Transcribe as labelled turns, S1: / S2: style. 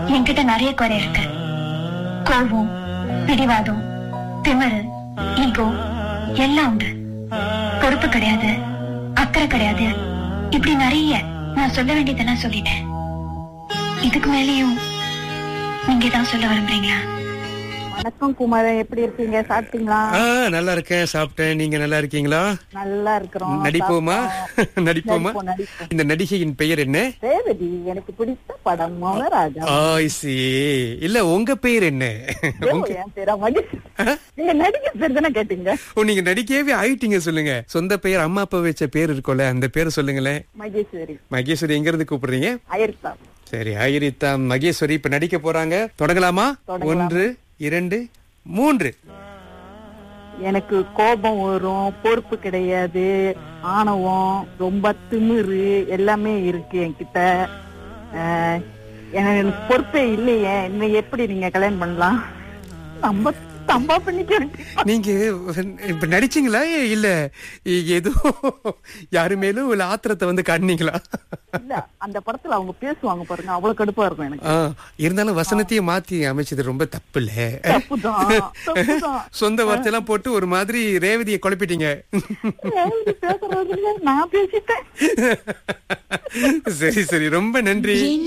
S1: என்கிட்ட நிறைய குறை இருக்கு கோபம் பிடிவாதம் திமிரு ஈகோ எல்லாம் உண்டு பொறுப்பு கிடையாது அக்கறை கிடையாது இப்படி நிறைய நான் சொல்ல வேண்டியதெல்லாம் சொல்லிட்டேன் இதுக்கு மேலேயும் நீங்க தான் சொல்ல விரும்புறீங்களா
S2: வணக்கம் குமாரன் எப்படி இருக்கீங்க சாப்பிட்டீங்களா
S3: ஆ நல்லா இருக்கேன் சாப்பிட்டேன் நீங்க நல்லா இருக்கீங்களா
S2: நல்லா இருக்கிறோம்
S3: நடிப்போமா
S2: சாப்பிட்டோம்.
S3: நடிப்போமா
S2: நடிப்போம், நடிப்போம்.
S3: இந்த நடிகையின் பெயர் என்ன
S2: ரேவதி எனக்கு பிடித்த படம் மௌனராஜா
S3: ஆய்சி இல்ல உங்க பெயர் என்ன உங்க
S2: என் பேரா மகேஷ் நீங்க நடிக்க பேர் தானே கேட்டீங்க
S3: ஓ நீங்க நடிக்கவே ஆயிட்டீங்க சொல்லுங்க சொந்த பெயர் அம்மா அப்பா வச்ச பேர் இருக்கும்ல அந்த பேர் சொல்லுங்களேன்
S2: மகேஸ்வரி
S3: மகேஸ்வரி எங்க இருந்து கூப்பிடுறீங்க
S2: அயர்த்தா
S3: சரி ஆயிரித்தா மகேஸ்வரி இப்ப நடிக்க போறாங்க தொடங்கலாமா
S2: தொடங்கலாம்.
S3: ஒன்று இரண்டு மூன்று
S2: எனக்கு கோபம் வரும் பொறுப்பு கிடையாது ஆணவம் ரொம்ப திமிரு எல்லாமே இருக்கு என்கிட்ட அஹ், எனக்கு பொறுப்பே இல்லையே இன்னும் எப்படி நீங்க கல்யாணம் பண்ணலாம் நம்ம தம்பா பண்ணிக்க வேண்டியது.
S3: நீங்க இப்ப நடிச்சீங்களா இல்ல ஏதோ யாரு மேலும் இல்ல ஆத்திரத்தை வந்து காட்டினீங்களா
S2: இல்ல அந்த படத்துல அவங்க பேசுவாங்க பாருங்க அவ்வளவு கடுப்பா இருக்கும் எனக்கு
S3: ஆ, இருந்தாலும் வசனத்தையே மாத்தி அமைச்சது ரொம்ப தப்பு இல்ல
S2: தப்புதான் தப்புதான்
S3: சொந்த வார்த்தையெல்லாம் போட்டு ஒரு மாதிரி ரேவதியை குழப்பிட்டீங்க
S2: ரேவதி பேசுறது இல்ல, நான் பேசிட்டேன்
S3: சரி சரி ரொம்ப நன்றி